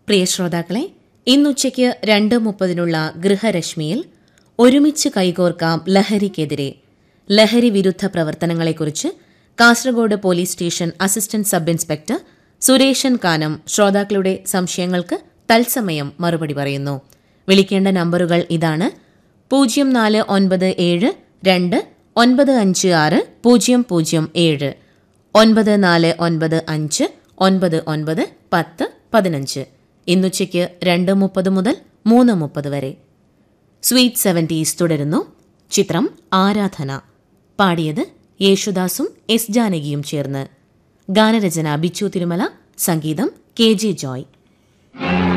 പ്രിയ ശ്രോതാക്കളെ ഇന്നുച്ചയ്ക്ക് രണ്ട് മുപ്പതിനുള്ള ഗൃഹരശ്മിയിൽ ഒരുമിച്ച് കൈകോർക്കാം ലഹരിക്കെതിരെ ലഹരി വിരുദ്ധ പ്രവർത്തനങ്ങളെക്കുറിച്ച് Kasaragod police station assistant sub inspector Sureshan Kanam ശ്രോതാക്കളുടെ സംശയങ്ങൾക്ക് തത്സമയം മറുപടി പറയുന്നു വിളിക്കേണ്ട നമ്പറുകൾ ഇതാണ് പൂജ്യം നാല് ഒൻപത് ഏഴ് രണ്ട് ഒൻപത് അഞ്ച് ആറ് പൂജ്യം പൂജ്യം ഏഴ് ഒൻപത് നാല് ഒൻപത് അഞ്ച് ഒൻപത് ഒൻപത് പത്ത് പതിനഞ്ച് ഇന്നുച്ചയ്ക്ക് രണ്ട് മുപ്പത് മുതൽ മൂന്ന് മുപ്പത് വരെ സ്വീറ്റ് സെവൻറ്റീസ് തുടരുന്നു ചിത്രം ആരാധന പാടിയത് യേശുദാസും എസ് ജാനകിയും ചേർന്ന് ഗാനരചന ബിച്ചു തിരുമല സംഗീതം കെ ജെ ജോയ്